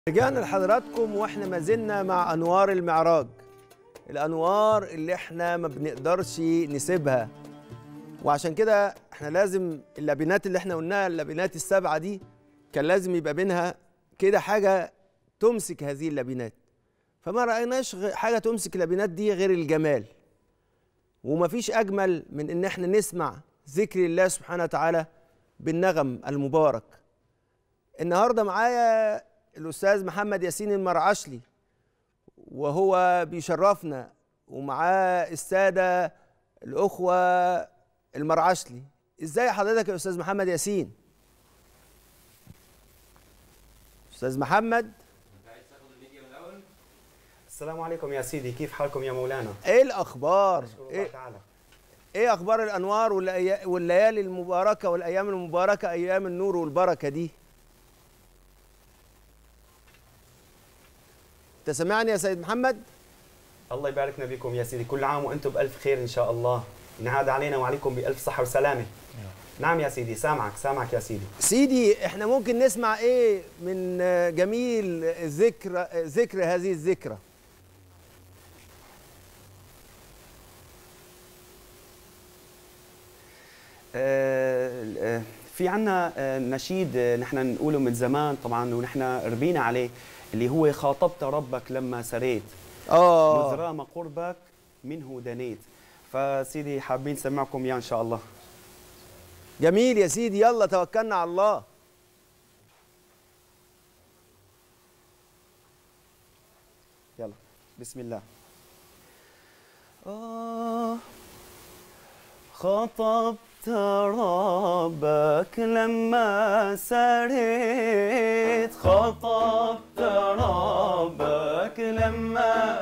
رجعنا لحضراتكم واحنا ما زلنا مع انوار المعراج الانوار اللي احنا ما بنقدرش نسيبها وعشان كده احنا لازم اللبنات اللي احنا قلناها اللبنات السبعه دي كان لازم يبقى بينها كده حاجه تمسك هذه اللبنات فما رايناش غ- حاجه تمسك اللبنات دي غير الجمال ومفيش اجمل من ان احنا نسمع ذكر الله سبحانه وتعالى بالنغم المبارك النهارده معايا الاستاذ محمد ياسين المرعشلي وهو بيشرفنا ومعاه الساده الاخوه المرعشلي ازاي حضرتك يا استاذ محمد ياسين استاذ محمد السلام عليكم يا سيدي كيف حالكم يا مولانا ايه الاخبار أشكر الله ايه, تعالى إيه اخبار الانوار واللي- والليالي المباركه والايام المباركه ايام النور والبركه دي انت سامعني يا سيد محمد الله يباركنا بكم يا سيدي كل عام وانتم بالف خير ان شاء الله ينعاد علينا وعليكم بالف صحه وسلامه نعم يا سيدي سامعك سامعك يا سيدي سيدي احنا ممكن نسمع ايه من آه، جميل ذكر ذكر هذه الذكرى آه، آه، في عنا آه، نشيد آه، نحن نقوله من زمان طبعا ونحن ربينا عليه اللي هو خاطبت ربك لما سريت اه مذرام قربك منه دنيت فسيدي حابين نسمعكم اياه ان شاء الله جميل يا سيدي يلا توكلنا على الله يلا بسم الله آه خطبت ربك لما سريت خطبت ربك لما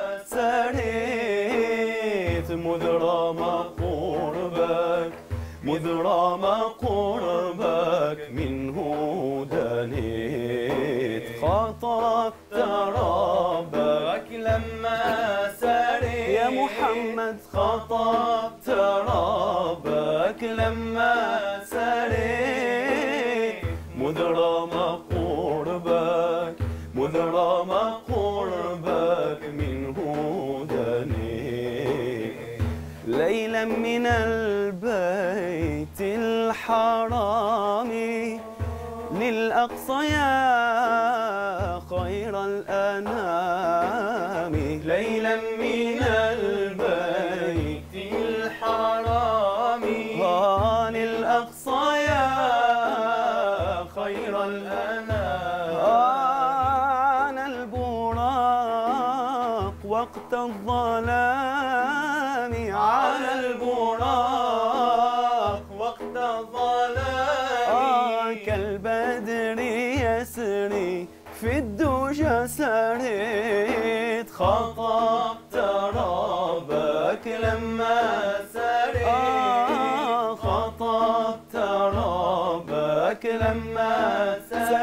سريت مذرم قربك مذرم قربك منه دنيت خطبت ربك لما سريت يا محمد خطبت ربك لما سريت مذرم قربك مذرم قربك منه دنيت ليلا من البيت الحرام للأقصى يا خير الأنام ليلا من البيت الحرام آه للأقصى يا خير الأنام أنا البراق وقت الظلام على البراق وقت الظلام آه كالبدر يسري في الدجى سريت خطبت ربك لما سريت آه خطبت ربك لما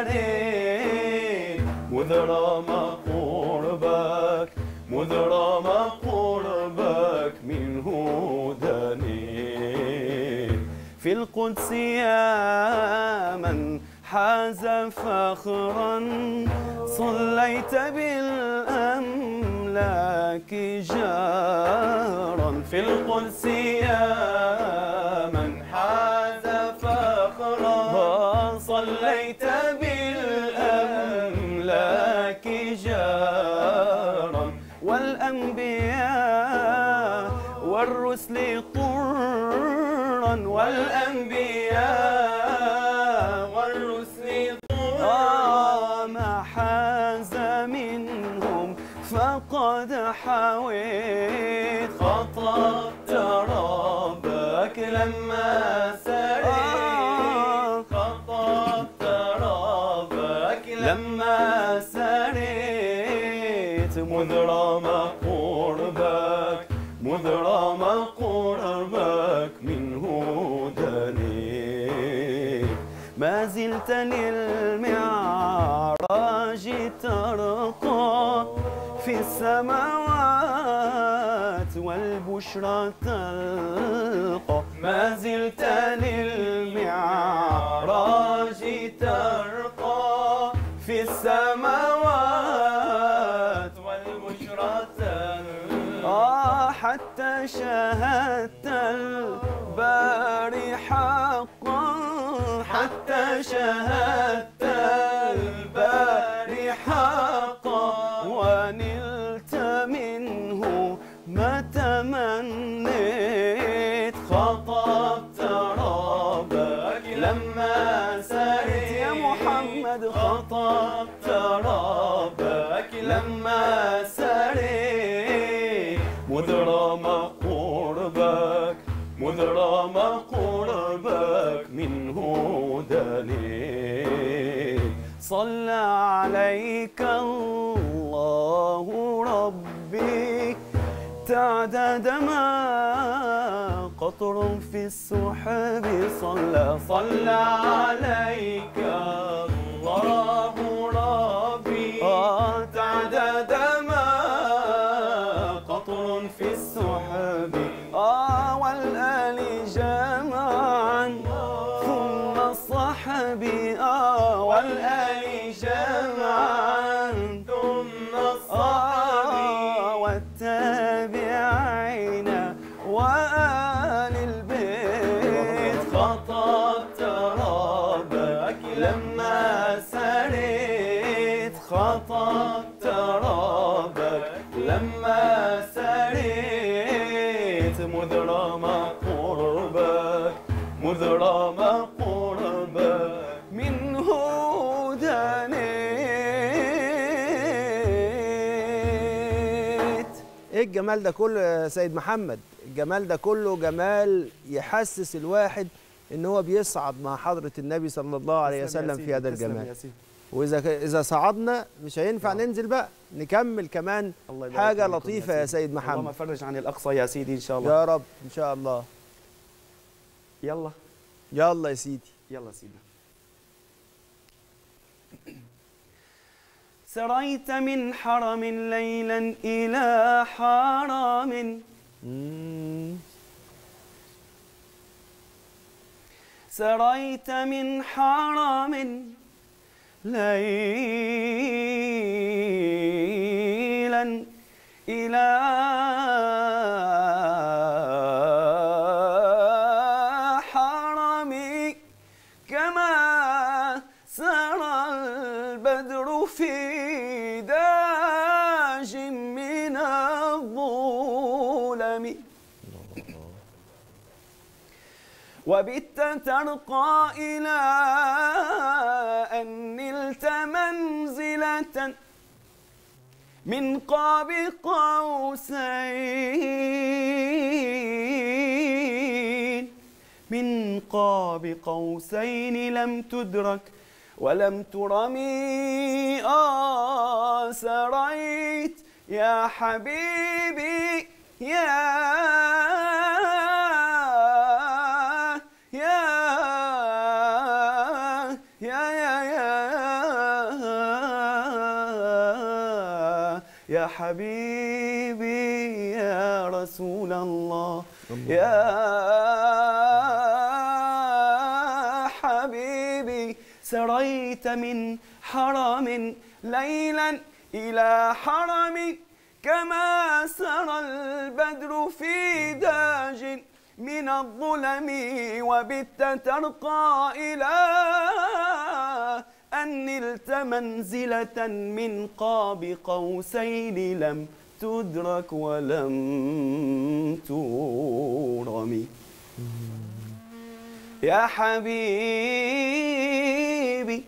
سريت مذرم قربك مذرم قربك منه دنيت في القدس يا من حاز فخرا صليت بالأملاك جارا في القدس يا من حاز فخرا صليت بالأملاك جارا والأنبياء والرسل طرا والأنبياء والرسل طرا ما حاز منهم فقد حويت خطبت ربك لما سريت خطبت ربك لما سريت مذرم قربك مذرم قربك منه دنيت ما زلت للمعراج ترقى في السماوات والبشرى تلقى ما زلت للمعراج ترقى في السماوات حتى شاهدت الباري حقا حتى شاهدت الباري حقا ونلت منه ما تمنيت خطبت ربك لما سرت يا محمد خطبت ربك لما سرت مذرم قربك مذرم قربك منه دنيت صلى عليك الله ربي تعدد ما قطر في السحاب صلى صلى عليك الله ربي آه تعدد ما قطر في السحاب آه والآل جمعا ثم الصحب آه والآل جمعا ثم الصحب والتابعين وآل البيت خطبت ربك لما سريت خطبت ربك لما سريت مذرم قربك مذرم قربك منه دنيت ايه الجمال ده كله يا سيد محمد الجمال ده كله جمال يحسس الواحد ان هو بيصعد مع حضرة النبي صلى الله عليه تسلم يا وسلم في سيدي، هذا تسلم الجمال يا سيدي. واذا ك- اذا صعدنا مش هينفع نعم. ننزل بقى نكمل كمان الله يبارك حاجة فيكم لطيفة يا سيد اللهم محمد فرج عن الأقصى يا سيدي إن شاء الله يا رب ان شاء الله يلا يلا يا سيدي يلا سيدنا سريت من حرم ليلا إلى حرم سريت من حرم ليلا إلى حرم كما سرى البدر في داج من الظلم وبت ترقى إلى أن نلت منزلة من قاب قوسين من قاب قوسين لم تدرك ولم ترمي آه سريت يا حبيبي يا يا يا يا يا يا حبيبي يا رسول الله يا حبيبي سريت من حرم ليلا إلى حرم كما سرى البدر في داج من الظلم وبت ترقى إلى أن نلت منزلة من قاب قوسين لم تدرك ولم ترمي يا حبيبي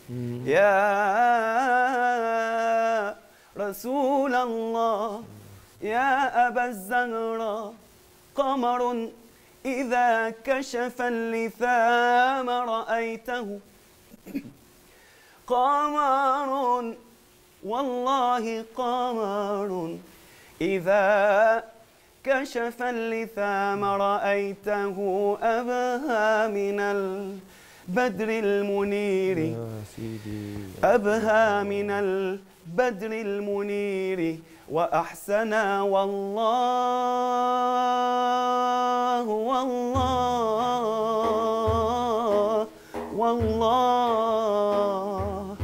يا رسول الله يا أبا الزهراء قمر إذا كشف اللثام رأيته قمر والله قمر إذا كشف اللثام رأيته أبهى من البدر المنير أبهى من البدر المنير وأحسن والله والله والله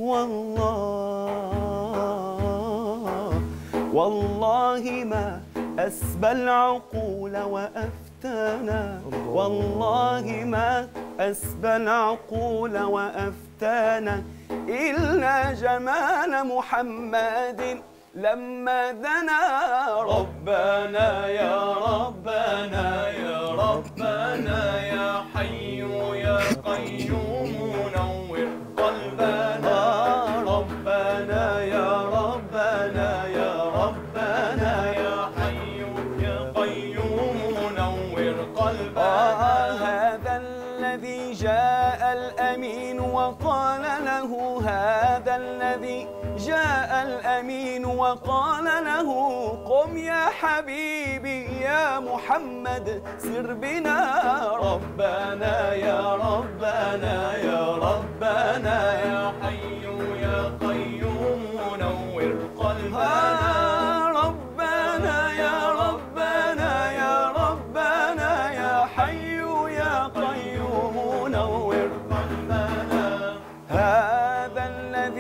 والله والله ما أسبى العقول وأفتانا الله. والله ما أسبى العقول وأفتانا إلا جمال محمد لما دنا ربنا يا ربنا يا ربنا يا حي يا قيوم نور قلبنا ربنا يا ربنا يا ربنا يا حي يا قيوم نور قلبنا هذا الذي جاء الأمين وقال له هذا الذي جاء الأمين وقال له قم يا حبيبي يا محمد سر بنا ربنا يا ربنا يا ربنا يا حي يا قيوم نور قلبنا ربنا يا ربنا يا ربنا يا حي يا قيوم نور قلبنا هذا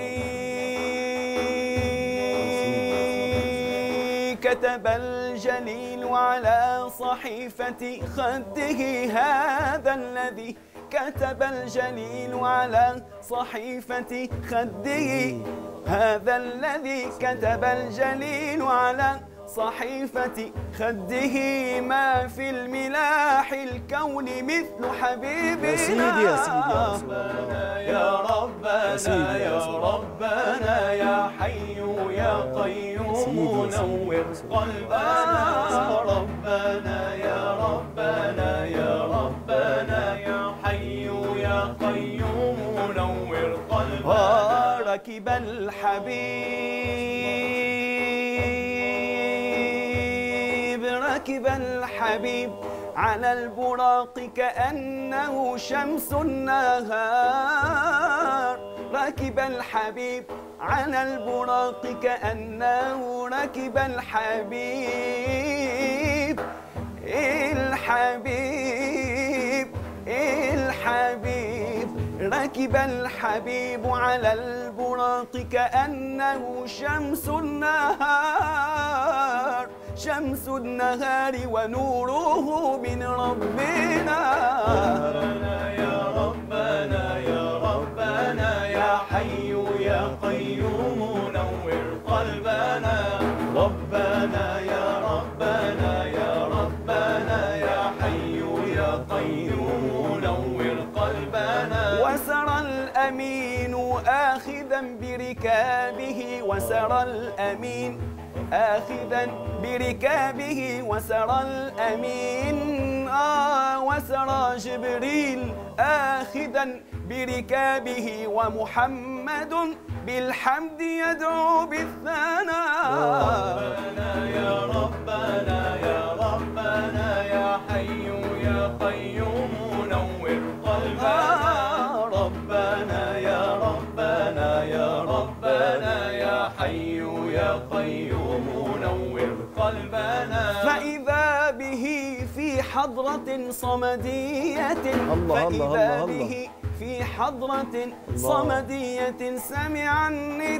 الذي كتب الجليل على صحيفة خده هذا الذي كتب الجليل على صحيفة خده هذا الذي كتب الجليل على صحيفة خده ما في الملاح الكون مثل حبيبنا يا سيدي، يا سيدي، يا رسول ربنا يا ربنا يا سيدي، يا يا سيدي. ربنا يا حي يا قيوم سيدي، يا سيدي، نور يا سيدي. قلبنا ربنا يا ربنا يا ربنا يا حي يا قيوم نور قلبنا ركب الحبيب ركب الحبيب على البراق كأنه شمس النهار ركب الحبيب على البراق كأنه ركب الحبيب الحبيب الحبيب ركب الحبيب على البراق كأنه شمس النهار شمس النهار ونوره من ربنا يا ربنا يا ربنا يا حي يا قيوم نور قلبنا ربنا يا ربنا يا ربنا يا حي يا قيوم نور قلبنا وسرى الأمين آخذا بركابه وسرى الأمين آخذا بركابه وسرى الأمين آه وسرى جبريل آخذا بركابه ومحمد بالحمد يدعو بالثناء ربنا يا ربنا يا ربنا يا حي يا قيوم نور قلبنا ربنا يا ربنا يا ربنا يا حي يا قيوم نور قلبنا فإذا به في حضرة صمدية الله، الله، فإذا الله. به في حضرة صمدية سمع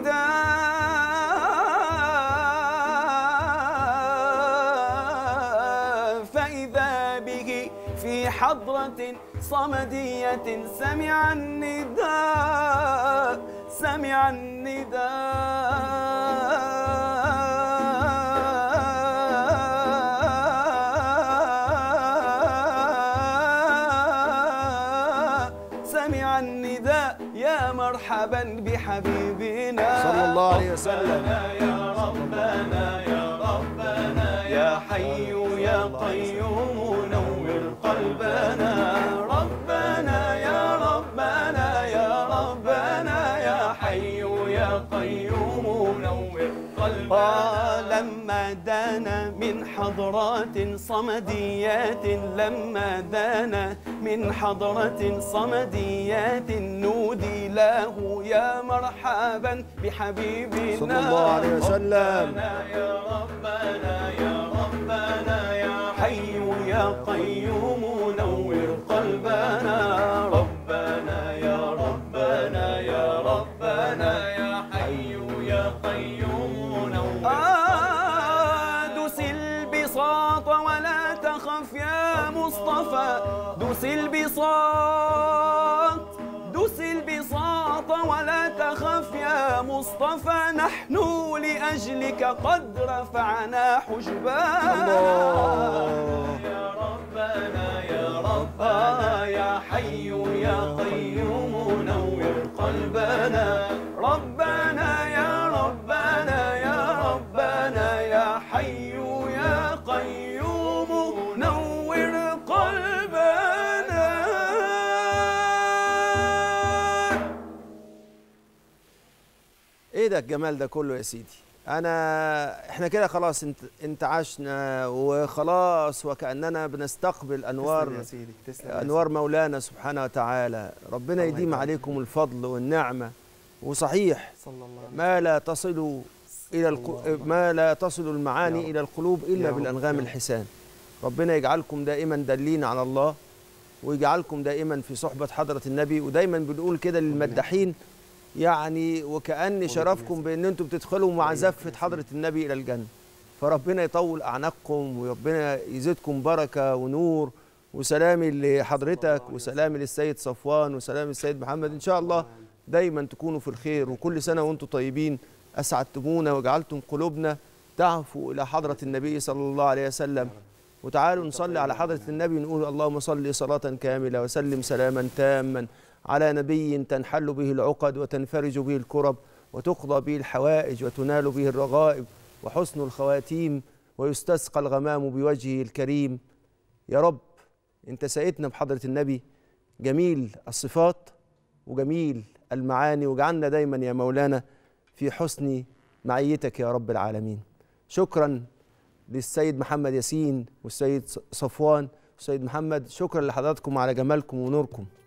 النداء فإذا به في حضرة صمدية سمع النداء سمع النداء سمع النداء يا مرحبا بحبيبنا صلى الله عليه وسلم. ربنا يا ربنا يا ربنا يا حي يا قيوم نور قلبنا ربنا يا ربنا يا ربنا يا حي يا قيوم نور قلبنا لما دانا من حضرات صمديات لما دانا من حضرة صمديات نودي له يا مرحبا بحبيبنا صلى الله عليه وسلم. ربنا يا ربنا يا ربنا يا حي يا قيوم نور قلبنا ربنا يا ربنا يا ربنا يا حي يا قيوم نور آه دسل بص مصطفى دوس البساط دوس البساط ولا تخف يا مصطفى نحن لأجلك قد رفعنا حجبانا يا ربنا يا ربنا يا حي يا قيوم نور قلبنا ربنا يا ربنا يا ربنا يا حي يا قيوم نور قلبنا ايه ده الجمال ده كله يا سيدي انا احنا كده خلاص انت انتعشنا وخلاص وكاننا بنستقبل انوار تسلم يا سيدي تسلم يا انوار مولانا سبحانه وتعالى ربنا الله يديم يبارك عليكم الفضل والنعمه وصحيح صلى الله عليه ما لا تصل الى الق... ما لا تصل المعاني يا رب. الى القلوب الا يا رب. بالانغام يا رب. الحسان ربنا يجعلكم دائما دالين على الله ويجعلكم دائما في صحبه حضره النبي ودايما بنقول كده للمداحين يعني وكأن شرفكم بان انتم بتدخلوا مع زفه حضره النبي الى الجنه فربنا يطول اعناقكم وربنا يزيدكم بركه ونور وسلامي لحضرتك وسلامي للسيد صفوان وسلامي للسيد محمد ان شاء الله دايما تكونوا في الخير وكل سنه وانتم طيبين اسعدتمونا وجعلتم قلوبنا تعفو الى حضره النبي صلى الله عليه وسلم وتعالوا نصلي على حضره النبي نقول اللهم صل صلاه كامله وسلم سلاما تاما على نبي تنحل به العقد وتنفرج به الكرب وتقضى به الحوائج وتنال به الرغائب وحسن الخواتيم ويستسقى الغمام بوجهه الكريم يا رب انت سائتنا بحضره النبي جميل الصفات وجميل المعاني واجعلنا دايما يا مولانا في حسن معيتك يا رب العالمين شكرا للسيد محمد ياسين والسيد صفوان والسيد محمد شكرا لحضراتكم على جمالكم ونوركم